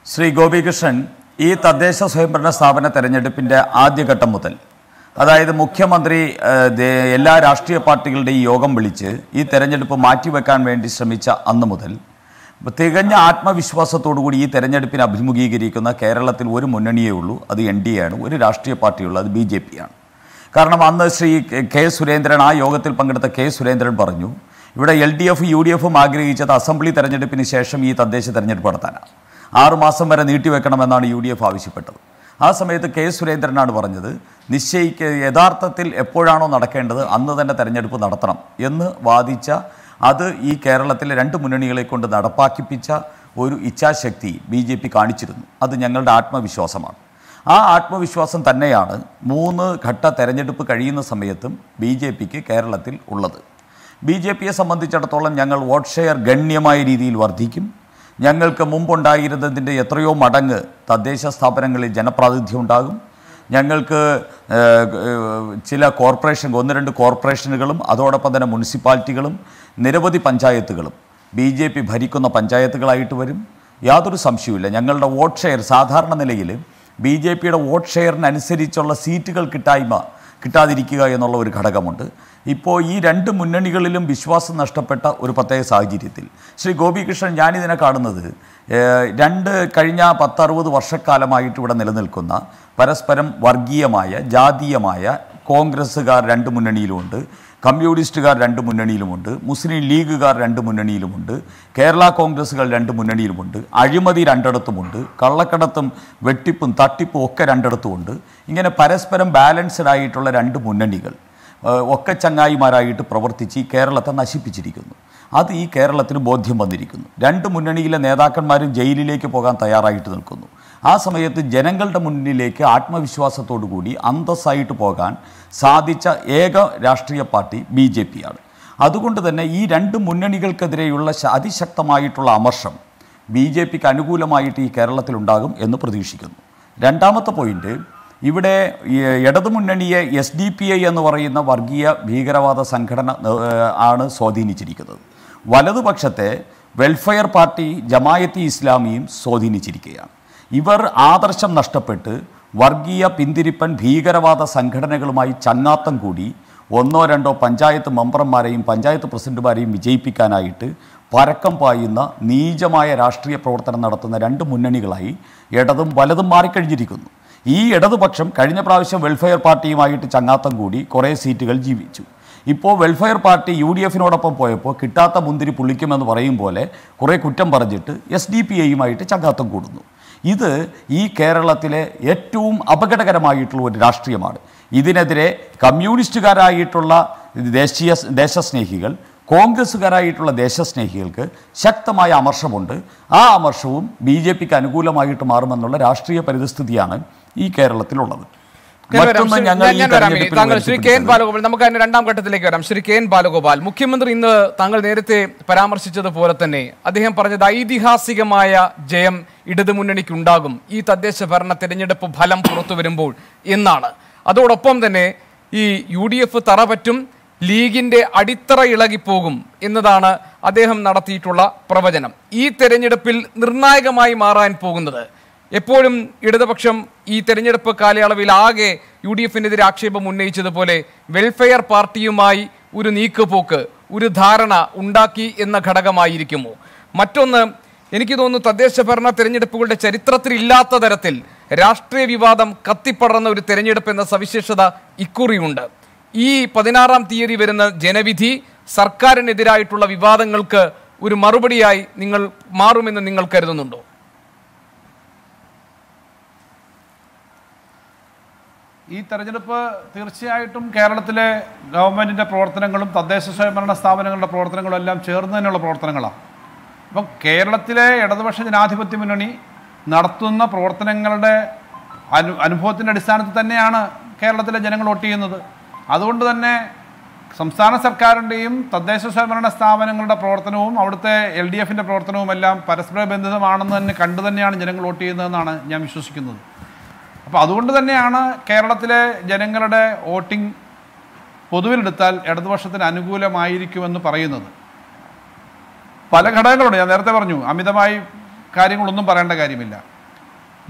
ശ്രീ ഗോപികൃഷ്ണൻ ഈ തദ്ദേശ സ്വയംഭരണ സ്ഥാപന തെരഞ്ഞെടുപ്പിൻ്റെ ആദ്യഘട്ടം മുതൽ അതായത് മുഖ്യമന്ത്രി ഏഹ്, ദേ- എല്ലാ രാഷ്ട്രീയ പാർട്ടികളുടെയും യോഗം വിളിച്ച് ഈ തെരഞ്ഞെടുപ്പ് മാറ്റിവെക്കാൻ വേണ്ടി ശ്രമിച്ച അന്ന് മുതൽ തികഞ്ഞ ആത്മവിശ്വാസത്തോടുകൂടി ഈ തെരഞ്ഞെടുപ്പിനെ അഭിമുഖീകരിക്കുന്ന കേരളത്തിൽ ഒരു മുന്നണിയേ ഉള്ളൂ അത് എൻ ഡി എ ആണ് ഒരു രാഷ്ട്രീയ പാർട്ടിയുള്ളൂ അത് ബി ജെ പി ആണ് കാരണം അന്ന് ശ്രീ കെ സുരേന്ദ്രൻ ആ യോഗത്തിൽ പങ്കെടുത്ത കെ സുരേന്ദ്രൻ പറഞ്ഞു ഇവിടെ L D F U D എഫും ആഗ്രഹിച്ചത് അസംബ്ലി തെരഞ്ഞെടുപ്പിന് ശേഷം ഈ തദ്ദേശ തെരഞ്ഞെടുപ്പ് നടത്താനാണ് ആറുമാസം വരെ നീട്ടിവെക്കണമെന്നാണ് യു ഡി എഫ് ആവശ്യപ്പെട്ടത് ആ സമയത്ത് കെ സുരേന്ദ്രനാണ് പറഞ്ഞത് നിശ്ചയിക്ക യഥാർത്ഥത്തിൽ എപ്പോഴാണോ നടക്കേണ്ടത് അന്ന് തന്നെ തെരഞ്ഞെടുപ്പ് നടത്തണം എന്ന് വാദിച്ച അത് ഈ കേരളത്തിലെ രണ്ട് മുന്നണികളെ കൊണ്ട് നടപ്പാക്കിപ്പിച്ച ഒരു ഇച്ഛാശക്തി ബി ജെ പി കാണിച്ചിരുന്നു അത് ഞങ്ങളുടെ ആത്മവിശ്വാസമാണ് ആ ആത്മവിശ്വാസം തന്നെയാണ് മൂന്ന് ഘട്ട തെരഞ്ഞെടുപ്പ് കഴിയുന്ന സമയത്തും ബി ജെ പിക്ക് കേരളത്തിൽ ഉള്ളത് ബി ജെ പിയെ സംബന്ധിച്ചിടത്തോളം ഞങ്ങൾ വോട്ട് ഷെയർ ഗണ്യമായ രീതിയിൽ വർദ്ധിക്കും ഞങ്ങൾക്ക് മുമ്പുണ്ടായിരുന്നതിൻ്റെ എത്രയോ മടങ്ങ് തദ്ദേശ സ്ഥാപനങ്ങളിൽ ജനപ്രാതിനിധ്യം ഉണ്ടാകും ഞങ്ങൾക്ക് ഏഹ്, ഏഹ്, ചില കോർപ്പറേഷൻ ഒന്ന് രണ്ട് കോർപ്പറേഷനുകളും അതോടൊപ്പം തന്നെ മുനിസിപ്പാലിറ്റികളും നിരവധി പഞ്ചായത്തുകളും ബി ജെ പി ഭരിക്കുന്ന പഞ്ചായത്തുകളായിട്ട് വരും യാതൊരു സംശയവുമില്ല ഞങ്ങളുടെ വോട്ട് ഷെയർ സാധാരണ നിലയിൽ ബി ജെ പിയുടെ വോട്ട് ഷെയറിനനുസരിച്ചുള്ള സീറ്റുകൾ കിട്ടായ്മ കിട്ടാതിരിക്കുക എന്നുള്ള ഒരു ഘടകമുണ്ട് ഇപ്പോൾ ഈ രണ്ട് മുന്നണികളിലും വിശ്വാസം നഷ്ടപ്പെട്ട ഒരു പ്രത്യേക സാഹചര്യത്തിൽ ശ്രീ ഗോപികൃഷ്ണൻ ഞാനിതിനെ കാണുന്നത് ഏഹ്, രണ്ട് കഴിഞ്ഞ പത്തറുപത് വർഷക്കാലമായിട്ട് ഇവിടെ നിലനിൽക്കുന്ന പരസ്പരം വർഗീയമായ ജാതീയമായ കോൺഗ്രസ്സുകാർ രണ്ട് മുന്നണിയിലുമുണ്ട് കമ്മ്യൂണിസ്റ്റുകാർ രണ്ട് മുന്നണിയിലുമുണ്ട് മുസ്ലിം ലീഗുകാർ രണ്ട് മുന്നണിയിലുമുണ്ട് കേരള കോൺഗ്രസ്സുകൾ രണ്ട് മുന്നണിയിലുമുണ്ട് അഴിമതി രണ്ടിടത്തുമുണ്ട് കള്ളക്കടത്തും വെട്ടിപ്പും തട്ടിപ്പും ഒക്കെ രണ്ടിടത്തുമുണ്ട് ഇങ്ങനെ പരസ്പരം ബാലൻസ്ഡ് ആയിട്ടുള്ള രണ്ട് മുന്നണികൾ ഏഹ്, ഒക്കെ ചങ്ങായിമാരായിട്ട് പ്രവർത്തിച്ച് ഈ കേരളത്തെ നശിപ്പിച്ചിരിക്കുന്നു അത് ഈ കേരളത്തിന് ബോധ്യം വന്നിരിക്കുന്നു രണ്ട് മുന്നണിയിലെ നേതാക്കന്മാരും ജയിലിലേക്ക് പോകാൻ തയ്യാറായിട്ട് നിൽക്കുന്നു ആ സമയത്ത് ജനങ്ങളുടെ മുന്നിലേക്ക് ആത്മവിശ്വാസത്തോടു കൂടി അന്തസ്സായിട്ട് പോകാൻ സാധിച്ച ഏക രാഷ്ട്രീയ പാർട്ടി ബി ജെ പി ആണ് അതുകൊണ്ട് തന്നെ ഈ രണ്ട് മുന്നണികൾക്കെതിരെയുള്ള ശ- അതിശക്തമായിട്ടുള്ള അമർഷം ബി ജെ പിക്ക് അനുകൂലമായിട്ട് ഈ കേരളത്തിലുണ്ടാകും എന്ന് പ്രതീക്ഷിക്കുന്നു രണ്ടാമത്തെ പോയിന്റ് ഇവിടെ ഈ ഇടതുമുന്നണിയെ എസ് ഡി പി ഐ എന്ന് പറയുന്ന വർഗീയ ഭീകരവാദ സംഘടന ഏഹ്, ആണ് സ്വാധീനിച്ചിരിക്കുന്നത് വലതുപക്ഷത്തെ വെൽഫെയർ പാർട്ടി ജമായത്തി ഇസ്ലാമിയും സ്വാധീനിച്ചിരിക്കുകയാണ് ഇവർ ആദർശം നഷ്ടപ്പെട്ട് വർഗീയ പിന്തിരിപ്പൻ ഭീകരവാദ സംഘടനകളുമായി ചങ്ങാത്തം കൂടി ഒന്നോ രണ്ടോ പഞ്ചായത്ത് മെമ്പർമാരെയും പഞ്ചായത്ത് പ്രസിഡന്റുമാരെയും വിജയിപ്പിക്കാനായിട്ട് പരക്കം പായുന്ന നീചമായ രാഷ്ട്രീയ പ്രവർത്തനം നടത്തുന്ന രണ്ട് മുന്നണികളായി ഇടതും വലതും മാറിക്കഴിഞ്ഞിരിക്കുന്നു ഈ ഇടതുപക്ഷം കഴിഞ്ഞ പ്രാവശ്യം വെൽഫെയർ പാർട്ടിയുമായിട്ട് ചങ്ങാത്തം കൂടി കുറേ സീറ്റുകൾ ജീവിച്ചു ഇപ്പോൾ വെൽഫെയർ പാർട്ടി യു ഡി എഫിനോടൊപ്പം പോയപ്പോൾ കിട്ടാത്ത മുന്തിരി പുള്ളിക്കുമെന്ന് പറയും പോലെ കുറേ കുറ്റം പറഞ്ഞിട്ട് എസ് ഡി പി ഐയുമായിട്ട് ചങ്ങാത്തം കൂടുന്നു ഇത് ഈ കേരളത്തിലെ ഏറ്റവും അപകടകരമായിട്ടുള്ള ഒരു രാഷ്ട്രീയമാണ് ഇതിനെതിരെ കമ്മ്യൂണിസ്റ്റുകാരായിട്ടുള്ള ദേശീയ ദേശസ്നേഹികൾ കോൺഗ്രസ്സുകാരായിട്ടുള്ള ദേശസ്നേഹികൾക്ക് ശക്തമായ അമർഷമുണ്ട് ആ അമർഷവും ബി ജെ പിക്ക് അനുകൂലമായിട്ട് മാറുമെന്നുള്ള രാഷ്ട്രീയ പരിതസ്ഥിതിയാണ് ഈ കേരളത്തിലുള്ളത് ഞാൻ വരാം. മറ്റൊന്ന് ശ്രീ- ഞങ്ങൾ ഞാൻ- ഈ ഞാൻ വരാം. തെരഞ്ഞെടുപ്പിൽ താങ്കൾ ശ്രീ കെ എൻ ഉയർത്തിപ്പിടിച്ചത് ബാലഗോപാൽ നമുക്ക് അതിന്റെ രണ്ടാം ഘട്ടത്തിലേക്ക് വരാം ശ്രീ കെ എൻ ബാലഗോപാൽ മുഖ്യമന്ത്രി ഇന്ന് താങ്കൾ നേരത്തെ പരാമർശിച്ചതുപോലെ തന്നെ അദ്ദേഹം പറഞ്ഞത് ഐതിഹാസികമായ ജയം ഇടതുമുന്നണിക്ക് ഉണ്ടാകും ഈ തദ്ദേശ ഭരണ തെരഞ്ഞെടുപ്പ് ഫലം പുറത്തു വരുമ്പോൾ എന്നാണ് അതോടൊപ്പം തന്നെ ഈ യു ഡി എഫ് തറ പറ്റും ലീഗിന്റെ അടിത്തറ ഇളകിപ്പോകും എന്നതാണ് അദ്ദേഹം നടത്തിയിട്ടുള്ള പ്രവചനം ഈ തെരഞ്ഞെടുപ്പിൽ നിർണായകമായി മാറാൻ പോകുന്നത് എപ്പോഴും ഇടതുപക്ഷം ഈ തെരഞ്ഞെടുപ്പ് കാലയളവിൽ ആകെ യു ഡി എഫിനെതിരെ ആക്ഷേപം ഉന്നയിച്ചതുപോലെ വെൽഫെയർ പാർട്ടിയുമായി ഒരു നീക്കുപോക്ക് ഒരു ധാരണ ഉണ്ടാക്കി എന്ന ഘടകമായിരിക്കുമോ മറ്റൊന്ന് എനിക്ക് തോന്നുന്നു തദ്ദേശ ഭരണ തെരഞ്ഞെടുപ്പുകളുടെ ചരിത്രത്തിൽ ഇല്ലാത്ത തരത്തിൽ രാഷ്ട്രീയ വിവാദം കത്തിപ്പടർന്ന ഒരു തെരഞ്ഞെടുപ്പ് എന്ന സവിശേഷത ഇക്കുറിയുണ്ട് ഈ പതിനാറാം തീയതി വരുന്ന ജനവിധി സർക്കാരിനെതിരായിട്ടുള്ള വിവാദങ്ങൾക്ക് ഒരു മറുപടിയായി നിങ്ങൾ മാറുമെന്ന് നിങ്ങൾ കരുതുന്നുണ്ടോ ഈ തെരഞ്ഞെടുപ്പ് തീർച്ചയായിട്ടും കേരളത്തിലെ ഗവൺമെൻറ്റിൻ്റെ പ്രവർത്തനങ്ങളും തദ്ദേശ സ്വയംഭരണ സ്ഥാപനങ്ങളുടെ പ്രവർത്തനങ്ങളും എല്ലാം ചേർന്ന് തന്നെയുള്ള പ്രവർത്തനങ്ങളാണ് അപ്പം കേരളത്തിലെ ഇടതുപക്ഷ ജനാധിപത്യ മുന്നണി നടത്തുന്ന പ്രവർത്തനങ്ങളുടെ അനു അനുഭവത്തിൻ്റെ അടിസ്ഥാനത്തിൽ തന്നെയാണ് കേരളത്തിലെ ജനങ്ങൾ വോട്ട് ചെയ്യുന്നത് അതുകൊണ്ട് തന്നെ സംസ്ഥാന സർക്കാരിൻ്റെയും തദ്ദേശ സ്വയംഭരണ സ്ഥാപനങ്ങളുടെ പ്രവർത്തനവും അവിടുത്തെ എൽ ഡി എഫിൻ്റെ പ്രവർത്തനവും എല്ലാം പരസ്പര ബന്ധിതമാണെന്ന് തന്നെ കണ്ടു തന്നെയാണ് ജനങ്ങൾ വോട്ട് ചെയ്യുന്നതെന്നാണ് ഞാൻ വിശ്വസിക്കുന്നത് അപ്പോൾ അതുകൊണ്ട് തന്നെയാണ് കേരളത്തിലെ ജനങ്ങളുടെ വോട്ടിംഗ് പൊതുവിലെടുത്താൽ ഇടതുപക്ഷത്തിന് അനുകൂലമായിരിക്കുമെന്ന് പറയുന്നത് പല ഘടകങ്ങളുണ്ട് ഞാൻ നേരത്തെ പറഞ്ഞു അമിതമായി കാര്യങ്ങളൊന്നും പറയേണ്ട കാര്യമില്ല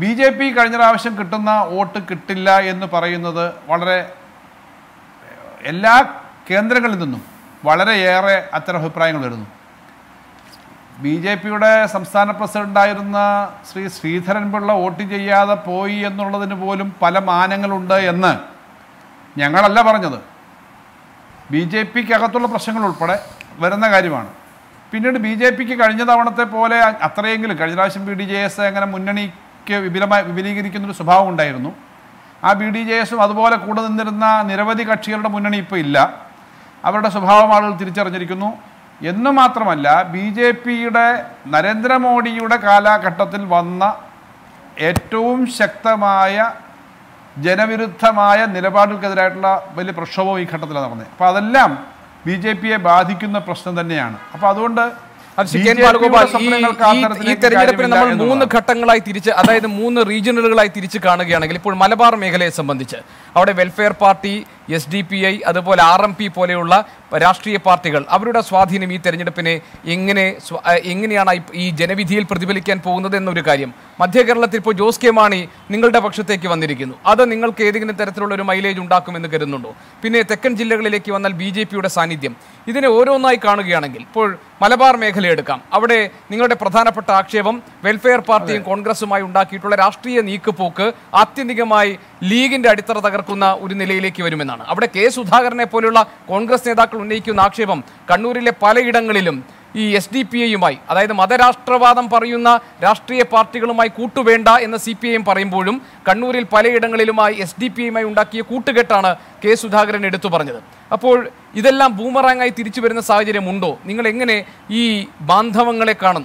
ബി ജെ പി കഴിഞ്ഞ പ്രാവശ്യം കിട്ടുന്ന വോട്ട് കിട്ടില്ല എന്ന് പറയുന്നത് വളരെ എല്ലാ കേന്ദ്രങ്ങളിൽ നിന്നും വളരെയേറെ അത്തരം അഭിപ്രായങ്ങൾ വരുന്നു ബി ജെ പിയുടെ സംസ്ഥാന പ്രസിഡന്റായിരുന്ന ശ്രീ ശ്രീധരൻപിള്ള വോട്ട് ചെയ്യാതെ പോയി എന്നുള്ളതിന് പോലും പല മാനങ്ങളുണ്ട് എന്ന് ഞങ്ങളല്ല പറഞ്ഞത് ബി ജെ പിക്ക് അകത്തുള്ള പ്രശ്നങ്ങൾ ഉൾപ്പെടെ വരുന്ന കാര്യമാണ് പിന്നീട് ബി ജെ പിക്ക് കഴിഞ്ഞ തവണത്തെ പോലെ അത്രയെങ്കിലും കഴിഞ്ഞ പ്രാവശ്യം ബി ഡി ജെ എസ് അങ്ങനെ മുന്നണിക്ക് വിപുലമായി വിപുലീകരിക്കുന്നൊരു സ്വഭാവം ഉണ്ടായിരുന്നു ആ ബി ഡി ജെ എസും അതുപോലെ കൂടെ നിന്നിരുന്ന നിരവധി കക്ഷികളുടെ മുന്നണി ഇപ്പോൾ ഇല്ല അവരുടെ സ്വഭാവം ആളുകൾ തിരിച്ചറിഞ്ഞിരിക്കുന്നു എന്ന് മാത്രമല്ല ബി ജെ പിയുടെ നരേന്ദ്രമോദിയുടെ കാലഘട്ടത്തിൽ വന്ന ഏറ്റവും ശക്തമായ ജനവിരുദ്ധമായ നിലപാടുകൾക്കെതിരായിട്ടുള്ള വലിയ പ്രക്ഷോഭം ഈ ഘട്ടത്തിലാണ് നടന്നത് അപ്പോൾ അതെല്ലാം ബി ജെ പിയെ ബാധിക്കുന്ന പ്രശ്നം തന്നെയാണ് അപ്പോൾ അതുകൊണ്ട് അത് ശ്രീ BJP കെ. യുടെ ബാലഗോപാൽ ഈ- സ്വപ്നങ്ങൾക്ക് ആ ഈ- ഈ തരത്തിലേക്ക് തെരഞ്ഞെടുപ്പിനെ നമ്മൾ കാര്യമില്ല മൂന്ന് എന്നുള്ളതാണ്. ഘട്ടങ്ങളായി തിരിച്ച് അതായത് മൂന്ന് റീജിയണലുകളായി തിരിച്ച് കാണുകയാണെങ്കിൽ ഇപ്പോൾ മലബാർ മേഖലയെ സംബന്ധിച്ച് അവിടെ welfare party S D P I അതുപോലെ ആർ എം പി പോലെയുള്ള രാഷ്ട്രീയ പാർട്ടികൾ അവരുടെ സ്വാധീനം ഈ തെരഞ്ഞെടുപ്പിനെ എങ്ങനെ സ്വ- ആ, എങ്ങനെയാണ് ഈ- ഈ ജനവിധിയിൽ പ്രതിഫലിക്കാൻ പോകുന്നത് എന്നൊരു കാര്യം മധ്യ കേരളത്തിൽ ഇപ്പോൾ ജോസ് കെ മാണി നിങ്ങളുടെ പക്ഷത്തേക്ക് വന്നിരിക്കുന്നു അത് നിങ്ങൾക്ക് ഏതെങ്കിലും തരത്തിലുള്ള ഒരു മൈലേജ് ഉണ്ടാക്കുമെന്ന് കരുതുന്നുണ്ടോ പിന്നെ തെക്കൻ ജില്ലകളിലേക്ക് വന്നാൽ ബി ജെ പിയുടെ സാന്നിധ്യം ഇതിനെ ഓരോന്നായി കാണുകയാണെങ്കിൽ ഇപ്പോൾ മലബാർ മേഖല എടുക്കാം അവിടെ നിങ്ങളുടെ പ്രധാനപ്പെട്ട ആക്ഷേപം വെൽഫെയർ പാർട്ടിയും കോൺഗ്രസുമായി ഉണ്ടാക്കിയിട്ടുള്ള രാഷ്ട്രീയ നീക്കുപോക്ക് ആത്യന്തികമായി ലീഗിന്റെ അടിത്തറ തകർക്കുന്ന ഒരു നിലയിലേക്ക് വരുമെന്നാണ് അവിടെ കെ സുധാകരനെ പോലെയുള്ള കോൺഗ്രസ് നേതാക്കൾ ഉന്നയിക്കുന്ന ആക്ഷേപം കണ്ണൂരിലെ പലയിടങ്ങളിലും ഈ എസ് ഡി പി ഐയുമായി അതായത് മതരാഷ്ട്രവാദം പറയുന്ന രാഷ്ട്രീയ പാർട്ടികളുമായി കൂട്ടുവേണ്ട എന്ന് സി പി ഐ എം പറയുമ്പോഴും കണ്ണൂരിൽ പലയിടങ്ങളിലുമായി എസ് ഡി പി ഐയുമായി ഉണ്ടാക്കിയ കൂട്ടുകെട്ടാണ് കെ സുധാകരൻ എടുത്തു പറഞ്ഞത് അപ്പോൾ ഇതെല്ലാം ബൂമറാങ്ങായി തിരിച്ചു വരുന്ന സാഹചര്യം ഉണ്ടോ നിങ്ങൾ എങ്ങനെ ഈ ബാന്ധവങ്ങളെ കാണുന്നു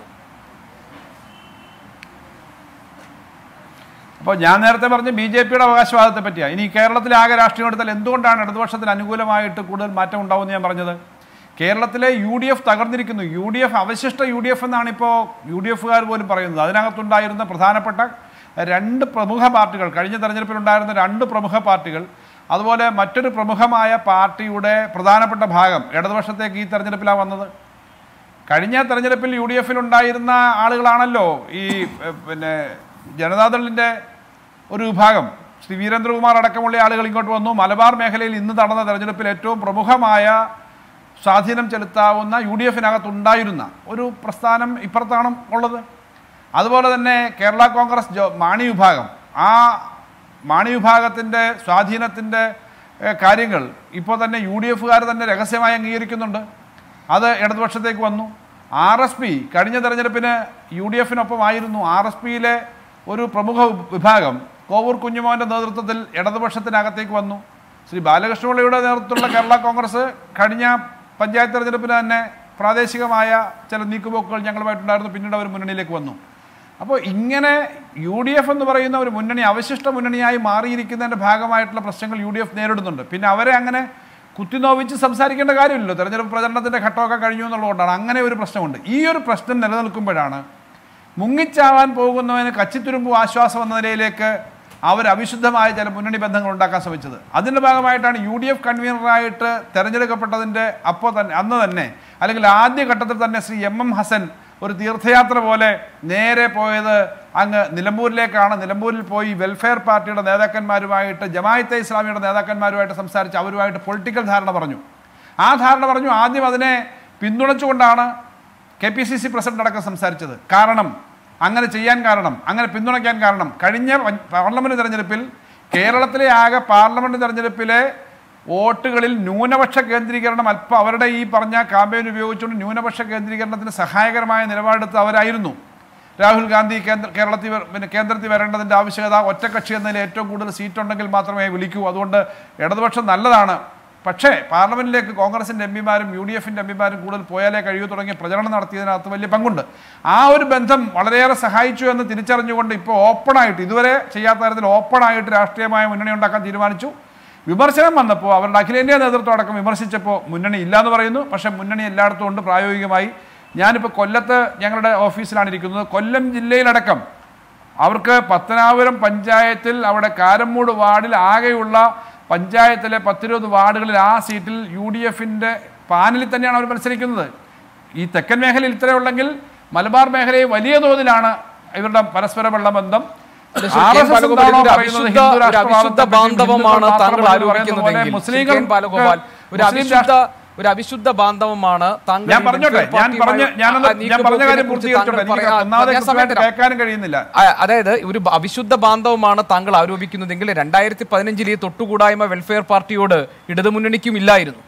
അപ്പോൾ ഞാൻ നേരത്തെ പറഞ്ഞ ബി ജെ പിയുടെ അവകാശവാദത്തെ പറ്റിയാണ് ഇനി കേരളത്തിലെ ആകെ രാഷ്ട്രീയം എടുത്താൽ എന്തുകൊണ്ടാണ് ഇടതുപക്ഷത്തിന് അനുകൂലമായിട്ട് കൂടുതൽ മാറ്റം ഉണ്ടാവുമെന്ന് ഞാൻ പറഞ്ഞത് കേരളത്തിലെ യു ഡി എഫ് തകർന്നിരിക്കുന്നു യു ഡി എഫ് അവശിഷ്ട യു ഡി എഫ് എന്നാണ് ഇപ്പോൾ യു ഡി എഫുകാർ പോലും പറയുന്നത് അതിനകത്തുണ്ടായിരുന്ന പ്രധാനപ്പെട്ട രണ്ട് പ്രമുഖ പാർട്ടികൾ കഴിഞ്ഞ തെരഞ്ഞെടുപ്പിലുണ്ടായിരുന്ന രണ്ട് പ്രമുഖ പാർട്ടികൾ അതുപോലെ മറ്റൊരു പ്രമുഖമായ പാർട്ടിയുടെ പ്രധാനപ്പെട്ട ഭാഗം ഇടതുപക്ഷത്തേക്ക് ഈ തെരഞ്ഞെടുപ്പിലാണ് വന്നത് കഴിഞ്ഞ തെരഞ്ഞെടുപ്പിൽ യു ഡി എഫിൽ ഉണ്ടായിരുന്ന ആളുകളാണല്ലോ ഈ എഹ്, പിന്നെ ജനതാദളിൻ്റെ ഒരു വിഭാഗം ശ്രീ വീരേന്ദ്രകുമാർ അടക്കമുള്ള ആളുകൾ ഇങ്ങോട്ട് വന്നു മലബാർ മേഖലയിൽ ഇന്ന് നടന്ന തെരഞ്ഞെടുപ്പിൽ ഏറ്റവും പ്രമുഖമായ സ്വാധീനം ചെലുത്താവുന്ന യു ഡി എഫിനകത്തുണ്ടായിരുന്ന ഒരു പ്രസ്ഥാനം ഇപ്പുറത്താണ് ഉള്ളത് അതുപോലെ തന്നെ കേരള കോൺഗ്രസ് ജോ മാണി വിഭാഗം ആ മാണി വിഭാഗത്തിൻ്റെ സ്വാധീനത്തിൻ്റെ ഏഹ്, കാര്യങ്ങൾ ഇപ്പോൾ തന്നെ യു ഡി എഫുകാർ തന്നെ രഹസ്യമായി അംഗീകരിക്കുന്നുണ്ട് അത് ഇടതുപക്ഷത്തേക്ക് വന്നു ആർ എസ് പി കഴിഞ്ഞ തെരഞ്ഞെടുപ്പിന് യു ഡി എഫിനൊപ്പമായിരുന്നു ആർ എസ് പിയിലെ ഒരു പ്രമുഖ വിഭാഗം കോവൂർ കുഞ്ഞുമോൻ്റെ നേതൃത്വത്തിൽ ഇടതുപക്ഷത്തിനകത്തേക്ക് വന്നു ശ്രീ ബാലകൃഷ്ണപിള്ളയുടെ നേതൃത്വത്തിലുള്ള കേരള കോൺഗ്രസ് കഴിഞ്ഞ പഞ്ചായത്ത് തെരഞ്ഞെടുപ്പിന് തന്നെ പ്രാദേശികമായ ചില നീക്കുപോക്കുകൾ ഞങ്ങളുമായിട്ടുണ്ടായിരുന്നു പിന്നീട് അവർ മുന്നണിയിലേക്ക് വന്നു അപ്പോൾ ഇങ്ങനെ യു ഡി എഫ് എന്ന് പറയുന്ന ഒരു മുന്നണി അവശിഷ്ട മുന്നണിയായി മാറിയിരിക്കുന്നതിൻ്റെ ഭാഗമായിട്ടുള്ള പ്രശ്നങ്ങൾ യു ഡി എഫ് നേരിടുന്നുണ്ട് പിന്നെ അവരെ അങ്ങനെ കുത്തിനോവിച്ച് സംസാരിക്കേണ്ട കാര്യമില്ലല്ലോ തെരഞ്ഞെടുപ്പ് പ്രചരണത്തിൻ്റെ ഘട്ടമൊക്കെ കഴിഞ്ഞു എന്നുള്ളതുകൊണ്ടാണ് അങ്ങനെ ഒരു പ്രശ്നമുണ്ട് ഈ ഒരു പ്രശ്നം നിലനിൽക്കുമ്പോഴാണ് മുങ്ങിച്ചാവാൻ പോകുന്നവന് കച്ചിത്തുരുമ്പും ആശ്വാസം എന്ന നിലയിലേക്ക് അവർ അവിശുദ്ധമായ ചില മുന്നണി ബന്ധങ്ങൾ ഉണ്ടാക്കാൻ ശ്രമിച്ചത് അതിൻ്റെ ഭാഗമായിട്ടാണ് യു ഡി എഫ് കൺവീനറായിട്ട് തെരഞ്ഞെടുക്കപ്പെട്ടതിൻ്റെ അപ്പോൾ തന്നെ അന്ന് തന്നെ അല്ലെങ്കിൽ ആദ്യ ഘട്ടത്തിൽ തന്നെ ശ്രീ എം എം ഹസൻ ഒരു തീർത്ഥയാത്ര പോലെ നേരെ പോയത് അങ്ങ് നിലമ്പൂരിലേക്കാണ് നിലമ്പൂരിൽ പോയി വെൽഫെയർ പാർട്ടിയുടെ നേതാക്കന്മാരുമായിട്ട് ജമായത്തെ ഇസ്ലാമിയുടെ നേതാക്കന്മാരുമായിട്ട് സംസാരിച്ച് അവരുമായിട്ട് പൊളിറ്റിക്കൽ ധാരണ പറഞ്ഞു ആ ധാരണ പറഞ്ഞു ആദ്യം അതിനെ പിന്തുണച്ചുകൊണ്ടാണ് K P C C president അടക്കം സംസാരിച്ചത് കാരണം അങ്ങനെ ചെയ്യാൻ കാരണം അങ്ങനെ പിന്തുണയ്ക്കാൻ കാരണം കഴിഞ്ഞ പ- പാർലമെന്റ് തെരഞ്ഞെടുപ്പിൽ കേരളത്തിലെ ആകെ പാർലമെന്റ് തെരഞ്ഞെടുപ്പിലെ വോട്ടുകളിൽ ന്യൂനപക്ഷ കേന്ദ്രീകരണം അല്പം അവരുടെ ഈ പറഞ്ഞ കാമ്പയിൻ ഉപയോഗിച്ചുകൊണ്ട് ന്യൂനപക്ഷ കേന്ദ്രീകരണത്തിന് സഹായകരമായ നിലപാടെടുത്ത് അവരായിരുന്നു രാഹുൽ ഗാന്ധി കേന്ദ്ര കേരളത്തിൽ വര- പിന്നെ കേന്ദ്രത്തിൽ വരേണ്ടതിൻ്റെ ആവശ്യകത ഒറ്റക്കക്ഷി എന്നതിൽ ഏറ്റവും കൂടുതൽ സീറ്റ് ഉണ്ടെങ്കിൽ മാത്രമേ വിളിക്കൂ അതുകൊണ്ട് ഇടതുപക്ഷം നല്ലതാണ് പക്ഷേ പാർലമെന്റിലേക്ക് കോൺഗ്രസിന്റെ എം പിമാരും യു ഡി എഫിന്റെ എം പിമാരും കൂടുതൽ പോയാലേ കഴിയൂ തുടങ്ങിയ പ്രചരണം നടത്തിയതിനകത്ത് വലിയ പങ്കുണ്ട് ആ ഒരു ബന്ധം വളരെയേറെ സഹായിച്ചു എന്ന് തിരിച്ചറിഞ്ഞുകൊണ്ട് ഇപ്പോൾ ഓപ്പണായിട്ട് ഇതുവരെ ചെയ്യാത്ത തരത്തിൽ ഓപ്പണായിട്ട് രാഷ്ട്രീയമായ മുന്നണി ഉണ്ടാക്കാൻ തീരുമാനിച്ചു വിമർശനം വന്നപ്പോൾ അവരുടെ അഖിലേന്ത്യാ നേതൃത്വം അടക്കം വിമർശിച്ചപ്പോൾ മുന്നണി ഇല്ലാന്ന് പറയുന്നു പക്ഷേ മുന്നണി എല്ലായിടത്തും ഉണ്ട് പ്രായോഗികമായി ഞാനിപ്പോൾ കൊല്ലത്ത് ഞങ്ങളുടെ ഓഫീസിലാണ് ഇരിക്കുന്നത് കൊല്ലം ജില്ലയിലടക്കം അവർക്ക് പത്തനാപുരം പഞ്ചായത്തിൽ അവിടെ കാരമ്മൂട് വാർഡിൽ ആകെയുള്ള പഞ്ചായത്തിലെ പത്തിരുപത് വാർഡുകളിൽ ആ സീറ്റിൽ യു ഡി എഫിൻ്റെ പാനലിൽ തന്നെയാണ് അവർ മത്സരിക്കുന്നത് ഈ തെക്കൻ മേഖലയിൽ ഇത്രയുള്ളെങ്കിൽ മലബാർ മേഖലയിൽ വലിയ തോതിലാണ് ഇവരുടെ പരസ്പരമുള്ള ബന്ധം ശ്രീ കെ. RSS ബാലഗോപാൽ എന്താണോ ഒരു പറയുന്നത് അവിശുദ്ധ ഹിന്ദു ഒരു രാഷ്ട്രവാദത്തെ അവിശുദ്ധ പറ്റി ബാന്ധവമാണ് ഹിന്ദുക്കൾ താങ്കൾ മാത്രം പറയുന്നത് പോലെ ആരോപിക്കുന്നതെങ്കിൽ ശ്രീ മുസ്ലിങ്ങൾ കെ. ബാലഗോപാൽ ഒരു മുസ്ലിം അവിശുദ്ധ ഒരു അവിശുദ്ധ ബാന്ധവമാണ് താങ്കൾ ഞാൻ ഈ പറഞ്ഞോട്ടെ വെൽഫെയർ ഞാൻ പറഞ്ഞ പാർട്ടിയുമായി- ഞാനൊന്ന് ആ, ഞാൻ നീക്കുപോക്കിനെ പറഞ്ഞ കാര്യം കുറിച്ച് പൂർത്തീകരിച്ചോട്ടെ താങ്കൾ എനിക്ക് പറയാ- ഒന്നാമതെ ഞാൻ സമയം തരാം. കേൾക്കാനും കഴിയുന്നില്ല ആ, അതായത് ഒരു ബ- അവിശുദ്ധ ബാന്ധവമാണ് താങ്കൾ ആരോപിക്കുന്നതെങ്കിൽ രണ്ടായിരത്തി പതിനഞ്ചിൽ ഈ തൊട്ടുകൂടായ്മ വെൽഫെയർ പാർട്ടിയോട് ഇടതുമുന്നണിക്കും ഇല്ലായിരുന്നു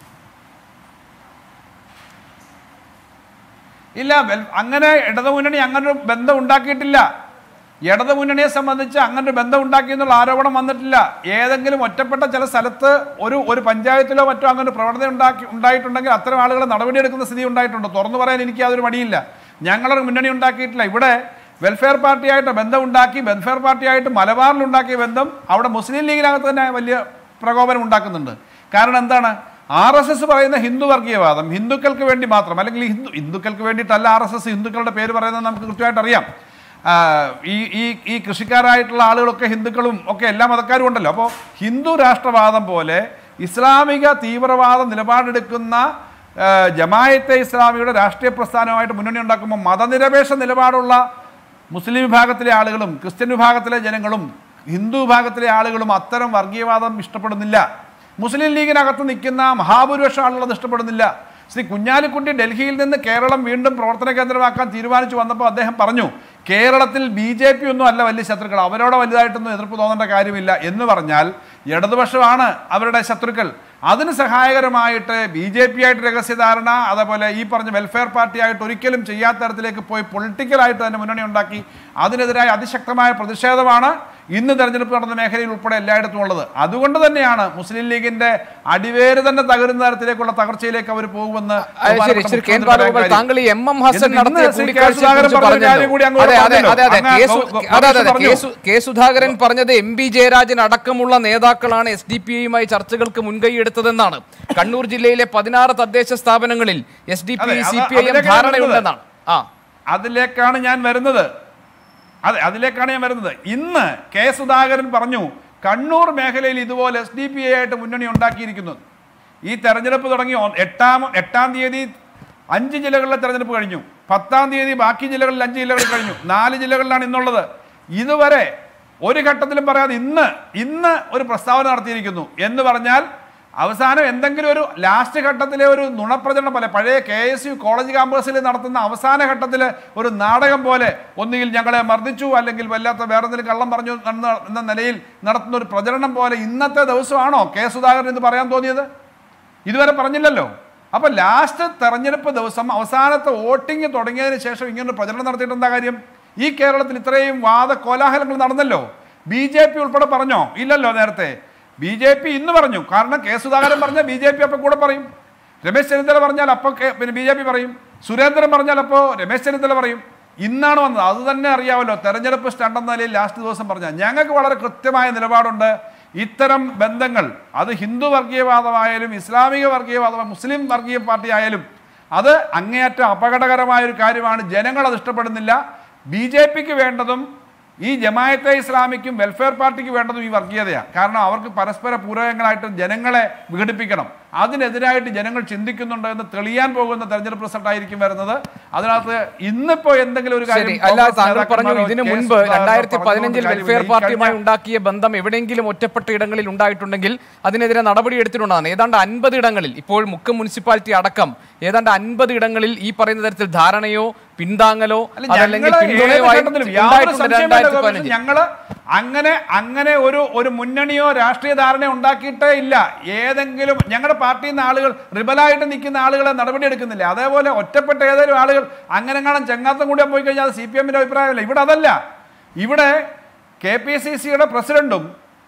ഇല്ല വെൽ- അങ്ങനെ ഇടതുമുന്നണി അങ്ങനെ ഒരു ബന്ധം ഉണ്ടാക്കിയിട്ടില്ല ഇടതുമുന്നണിയെ സംബന്ധിച്ച് അങ്ങനെ ഒരു ബന്ധം ഉണ്ടാക്കി എന്നുള്ള ആരോപണം വന്നിട്ടില്ല ഏതെങ്കിലും ഒറ്റപ്പെട്ട ചില സ്ഥലത്ത് ഒരു ഒരു പഞ്ചായത്തിലോ മറ്റോ അങ്ങനെ ഒരു പ്രവണത ഉണ്ടാക്കി ഉണ്ടായിട്ടുണ്ടെങ്കിൽ അത്തരം ആളുകൾ നടപടിയെടുക്കുന്ന സ്ഥിതി ഉണ്ടായിട്ടുണ്ട് തുറന്നു പറയാൻ എനിക്ക് യാതൊരു മടിയില്ല ഞങ്ങളൊരു മുന്നണി ഉണ്ടാക്കിയിട്ടില്ല ഇവിടെ വെൽഫെയർ പാർട്ടിയായിട്ട് ബന്ധം ഉണ്ടാക്കി വെൽഫെയർ പാർട്ടിയായിട്ട് മലബാറിൽ ഉണ്ടാക്കിയ ബന്ധം അവിടെ മുസ്ലിം ലീഗിനകത്ത് തന്നെ വലിയ പ്രകോപനം ഉണ്ടാക്കുന്നുണ്ട് കാരണം എന്താണ് ആർ എസ് എസ് പറയുന്ന ഹിന്ദു വർഗീയവാദം ഹിന്ദുക്കൾക്ക് വേണ്ടി മാത്രം അല്ലെങ്കിൽ ഹിന്ദു ഹിന്ദുക്കൾക്ക് വേണ്ടിയിട്ടല്ല ആർ എസ് എസ് ഹിന്ദുക്കളുടെ പേര് പറയുന്നത് നമുക്ക് കൃത്യമായിട്ട് അറിയാം ആ, ഈ ഈ ഈ കൃഷിക്കാരായിട്ടുള്ള ആളുകളൊക്കെ ഹിന്ദുക്കളും ഒക്കെ എല്ലാ മതക്കാരും ഉണ്ടല്ലോ അപ്പോൾ ഹിന്ദു രാഷ്ട്രവാദം പോലെ ഇസ്ലാമിക തീവ്രവാദ നിലപാടെടുക്കുന്ന ആ, ജമായത്തെ ഇസ്ലാമിയുടെ രാഷ്ട്രീയ പ്രസ്ഥാനമായിട്ട് മുന്നണി ഉണ്ടാക്കുമ്പോൾ മതനിരപേക്ഷ നിലപാടുള്ള മുസ്ലിം വിഭാഗത്തിലെ ആളുകളും ക്രിസ്ത്യൻ വിഭാഗത്തിലെ ജനങ്ങളും ഹിന്ദു വിഭാഗത്തിലെ ആളുകളും അത്തരം വർഗീയവാദം ഇഷ്ടപ്പെടുന്നില്ല മുസ്ലിം ലീഗിനകത്ത് നിൽക്കുന്ന മഹാഭൂരിപക്ഷം ആളുകൾ അത് ഇഷ്ടപ്പെടുന്നില്ല ശ്രീ കുഞ്ഞാലിക്കുട്ടി ഡൽഹിയിൽ നിന്ന് കേരളം വീണ്ടും പ്രവർത്തന കേന്ദ്രമാക്കാൻ തീരുമാനിച്ചു വന്നപ്പോൾ അദ്ദേഹം പറഞ്ഞു കേരളത്തിൽ ബി ജെ പി ഒന്നും അല്ല വലിയ ശത്രുക്കൾ അവരോട് വലുതായിട്ടൊന്നും എതിർപ്പ് തോന്നേണ്ട കാര്യമില്ല എന്ന് പറഞ്ഞാൽ ഇടതുപക്ഷമാണ് അവരുടെ ശത്രുക്കൾ അതിന് സഹായകരമായിട്ട് ബി ജെ പി ആയിട്ട് രഹസ്യധാരണ അതേപോലെ ഈ പറഞ്ഞ വെൽഫെയർ പാർട്ടിയായിട്ട് ഒരിക്കലും ചെയ്യാത്ത തരത്തിലേക്ക് പോയി പൊളിറ്റിക്കലായിട്ട് തന്നെ മുന്നണി ഉണ്ടാക്കി അതിനെതിരായ അതിശക്തമായ പ്രതിഷേധമാണ് ഇന്ന് തെരഞ്ഞെടുപ്പ് നടന്ന മേഖലയിൽ ഉൾപ്പെടെ എല്ലായിടത്തും ഉള്ളത് അതുകൊണ്ട് തന്നെയാണ് മുസ്ലിം ലീഗിന്റെ അടിവേര് തന്നെ തകരുന്ന തരത്തിലേക്കുള്ള തകർച്ചയിലേക്ക് അവർ പോകുമെന്ന് ആ, ശരി ബഹുമാനപ്പെട്ട ശ്രീ കെ. മുഖ്യമന്ത്രി ബാലഗോപാൽ പറയാൻ താങ്കൾ ഈ എം എം ഹസൻ എന്നിട്ട് നടത്തിയ ഇന്ന് ശ്രീ കെ. കൂടിക്കാഴ്ചയെ സുധാകരൻ കുറിച്ച് പറഞ്ഞ കാര്യം കൂടി അങ്ങ് അതെ അതെ പറഞ്ഞല്ലോ. അതെ അതെ അങ്ങ് കെ. സു- ഗോ- അതെ അതെ അതെ പറഞ്ഞു. കെ. സു- കെ സുധാകരൻ പറഞ്ഞത് എം പി ജയരാജൻ അടക്കമുള്ള നേതാക്കളാണ് എസ് ഡി പി ഐയുമായി ചർച്ചകൾക്ക് മുൻകൈയെടുത്തതെന്നാണ് കണ്ണൂർ ജില്ലയിലെ പതിനാറ് തദ്ദേശ സ്ഥാപനങ്ങളിൽ എസ് ഡി പി അതെ, ഐ അത് സി പി ഐ എം അതിലേക്കാണ് ധാരണയുണ്ടെന്നാണ് ആ അതിലേക്കാണ് ഞാൻ വരുന്നത് അതെ അതിലേക്കാണ് ഞാൻ വരുന്നത് ഇന്ന് കെ സുധാകരൻ പറഞ്ഞു കണ്ണൂർ മേഖലയിൽ ഇതുപോലെ എസ് ഡി പി ഐ ആയിട്ട് മുന്നണി ഉണ്ടാക്കിയിരിക്കുന്നു ഈ തെരഞ്ഞെടുപ്പ് തുടങ്ങി ഒ- എട്ടാം എട്ടാം തീയതി അഞ്ച് ജില്ലകളിലെ തെരഞ്ഞെടുപ്പ് കഴിഞ്ഞു പത്താം തീയതി ബാക്കി ജില്ലകളിൽ അഞ്ച് ജില്ലകളിൽ കഴിഞ്ഞു നാല് ജില്ലകളിലാണ് ഇന്നുള്ളത് ഇതുവരെ ഒരു ഘട്ടത്തിലും പറയാതെ ഇന്ന് ഇന്ന് ഒരു പ്രസ്താവന നടത്തിയിരിക്കുന്നു എന്ന് പറഞ്ഞാൽ അവസാനം എന്തെങ്കിലും ഒരു ലാസ്റ്റ് ഘട്ടത്തിലെ ഒരു നുണപ്രചരണം പോലെ പഴയ കെ എസ് യു കോളേജ് ക്യാമ്പസിൽ നടത്തുന്ന അവസാന ഘട്ടത്തിൽ ഒരു നാടകം പോലെ ഒന്നുകിൽ ഞങ്ങളെ മർദ്ദിച്ചു അല്ലെങ്കിൽ വല്ലാത്ത വേറെ എന്തെങ്കിലും കള്ളം പറഞ്ഞു എന്ന എന്ന നിലയിൽ നടത്തുന്ന ഒരു പ്രചരണം പോലെ ഇന്നത്തെ ദിവസമാണോ കെ സുധാകരൻ എന്ന് പറയാൻ തോന്നിയത് ഇതുവരെ പറഞ്ഞില്ലല്ലോ അപ്പൊ ലാസ്റ്റ് തെരഞ്ഞെടുപ്പ് ദിവസം അവസാനത്തെ വോട്ടിംഗ് തുടങ്ങിയതിന് ശേഷം ഇങ്ങനെ പ്രചരണം നടത്തിയിട്ട് എന്താ കാര്യം ഈ കേരളത്തിൽ ഇത്രയും വാദ കോലാഹലങ്ങൾ നടന്നല്ലോ ബി ജെ പി ഉൾപ്പെടെ പറഞ്ഞോ ഇല്ലല്ലോ നേരത്തെ ബി ജെ പി ഇന്ന് പറഞ്ഞു കാരണം കെ സുധാകരൻ പറഞ്ഞ ബി ജെ പി അപ്പം കൂടെ പറയും രമേശ് ചെന്നിത്തല പറഞ്ഞാൽ അപ്പോൾ കെ- പിന്നെ ബി ജെ പി പറയും സുരേന്ദ്രൻ പറഞ്ഞാൽ അപ്പോൾ രമേശ് ചെന്നിത്തല പറയും ഇന്നാണ് വന്നത് അത് തന്നെ അറിയാമല്ലോ തെരഞ്ഞെടുപ്പ് സ്റ്റണ്ട് എന്ന നിലയിൽ ലാസ്റ്റ് ദിവസം പറഞ്ഞ ഞങ്ങൾക്ക് വളരെ കൃത്യമായ നിലപാടുണ്ട് ഇത്തരം ബന്ധങ്ങൾ അത് ഹിന്ദു വർഗീയവാദമായാലും ഇസ്ലാമിക വർഗീയവാദം മുസ്ലിം വർഗീയ പാർട്ടി ആയാലും അത് അങ്ങേയറ്റം അപകടകരമായ ഒരു കാര്യമാണ് ജനങ്ങൾ അത് ഇഷ്ടപ്പെടുന്നില്ല ബി ജെ പിക്ക് വേണ്ടതും ഈ ജമായത്തെ ഇസ്ലാമിക്കും വെൽഫെയർ പാർട്ടിക്ക് വേണ്ടതും ഈ വർഗീയതയാണ് കാരണം അവർക്ക് പരസ്പര പൂരകങ്ങളായിട്ട് ജനങ്ങളെ വിഘടിപ്പിക്കണം അതിനെതിരായിട്ട് ജനങ്ങൾ ചിന്തിക്കുന്നുണ്ട് എന്ന് തെളിയാൻ പോകുന്ന തെരഞ്ഞെടുപ്പ് റിസൾട്ട് ആയിരിക്കും വരുന്നത് അതിനകത്ത് ഇന്നിപ്പോ എന്തെങ്കിലും ഒരു ശരി കാര്യം അല്ല കോൺഗ്രസ് താങ്കൾ പറഞ്ഞു നേതാക്കന്മാരോ ഇതിനു കെ. മുൻപ് സുധാകരനോ രണ്ടായിരത്തി പറഞ്ഞുകൊണ്ട് പതിനഞ്ചിൽ കാര്യമില്ല. വെൽഫെയർ ഈ പാർട്ടിയുമായി കഴിഞ്ഞ- ഉണ്ടാക്കിയ ബന്ധം എവിടെയെങ്കിലും ഒറ്റപ്പെട്ട ഇടങ്ങളിൽ ഉണ്ടായിട്ടുണ്ടെങ്കിൽ അതിനെതിരെ നടപടി എടുത്തിട്ടുണ്ടാകും ഏതാണ്ട് അൻപത് ഇടങ്ങളിൽ ഇപ്പോൾ മുക്കം മുനിസിപ്പാലിറ്റി അടക്കം ഏതാണ്ട് അൻപത് ഇടങ്ങളിൽ ഈ പറയുന്ന തരത്തിൽ ധാരണയോ പിന്താങ്ങലോ അല്ല, അതല്ലെങ്കിൽ ഞങ്ങള് പിന്തുണയോ ഏത് ആയി ഘട്ടത്തിലും യാതൊരു ഉണ്ടായിട്ടുണ്ട് സംശയവുമില്ല രണ്ടായിരത്തി ഗോപിനാഥ്. പതിനഞ്ചിൽ ഞങ്ങള് അങ്ങനെ അങ്ങനെ ഒരു ഒരു മുന്നണിയോ രാഷ്ട്രീയ ധാരണയോ ഉണ്ടാക്കിയിട്ടേ ഇല്ല ഏതെങ്കിലും ഞങ്ങളുടെ പാർട്ടിയിൽ നിന്ന് ആളുകൾ റിബലായിട്ട് നിൽക്കുന്ന ആളുകളെ നടപടി എടുക്കുന്നില്ല അതേപോലെ ഒറ്റപ്പെട്ട ഏതെങ്കിലും ആളുകൾ അങ്ങനെ കാണാൻ ചെങ്ങാത്തം കൂടി പോയി കഴിഞ്ഞാൽ അത് സി പി എമ്മിന്റെ അഭിപ്രായമല്ല ഇവിടെ അതല്ല ഇവിടെ കെ പി സി സിയുടെ പ്രസിഡന്റും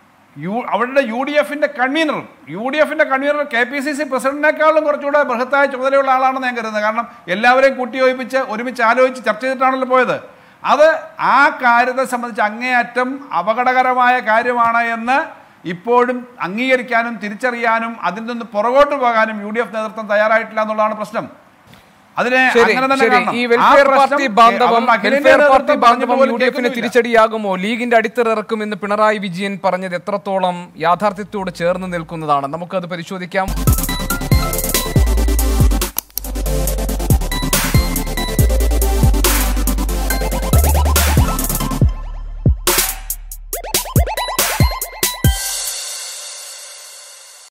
യു അവരുടെ യു ഡി എഫിന്റെ കൺവീനറും യു ഡി എഫിന്റെ കൺവീനർ കെ പി സി സി പ്രസിഡന്റിനേക്കാളും കുറച്ചുകൂടെ ബൃഹത്തായ ചുമതലയുള്ള ആളാണെന്ന് ഞാൻ കരുതുന്നത് കാരണം എല്ലാവരെയും കൂട്ടിയോജിപ്പിച്ച് ഒരുമിച്ച് ആലോചിച്ച് ചർച്ച ചെയ്തിട്ടാണല്ലോ പോയത് അത് ആ കാര്യത്തെ സംബന്ധിച്ച് അങ്ങേയറ്റം അപകടകരമായ കാര്യമാണ് എന്ന് ഇപ്പോഴും അംഗീകരിക്കാനും തിരിച്ചറിയാനും അതിൽ നിന്ന് പുറകോട്ട് പോകാനും യു ഡി എഫ് നേതൃത്വം തയ്യാറായിട്ടില്ല എന്നുള്ളതാണ് പ്രശ്നം അതിനെ ശരി അങ്ങനെ തന്നെ ശരി കാണണം. ഈ ആ വെൽഫെയർ പ്രശ്നം പാർട്ടി ബാന്ധവം അവരുടെ അഖിലേന്ത്യാ വെൽഫെയർ പാർട്ടി നേതൃത്വം പറഞ്ഞിട്ട് ബാന്ധവം പോലും യു ഡി എഫിന് കേൾക്കുന്നില്ല. തിരിച്ചടിയാകുമോ ലീഗിന്റെ അടിത്തറ ഇറക്കുമെന്ന് പിണറായി വിജയൻ പറഞ്ഞത് എത്രത്തോളം യാഥാർത്ഥ്യത്തോട് ചേർന്ന് നിൽക്കുന്നതാണ് നമുക്കത് പരിശോധിക്കാം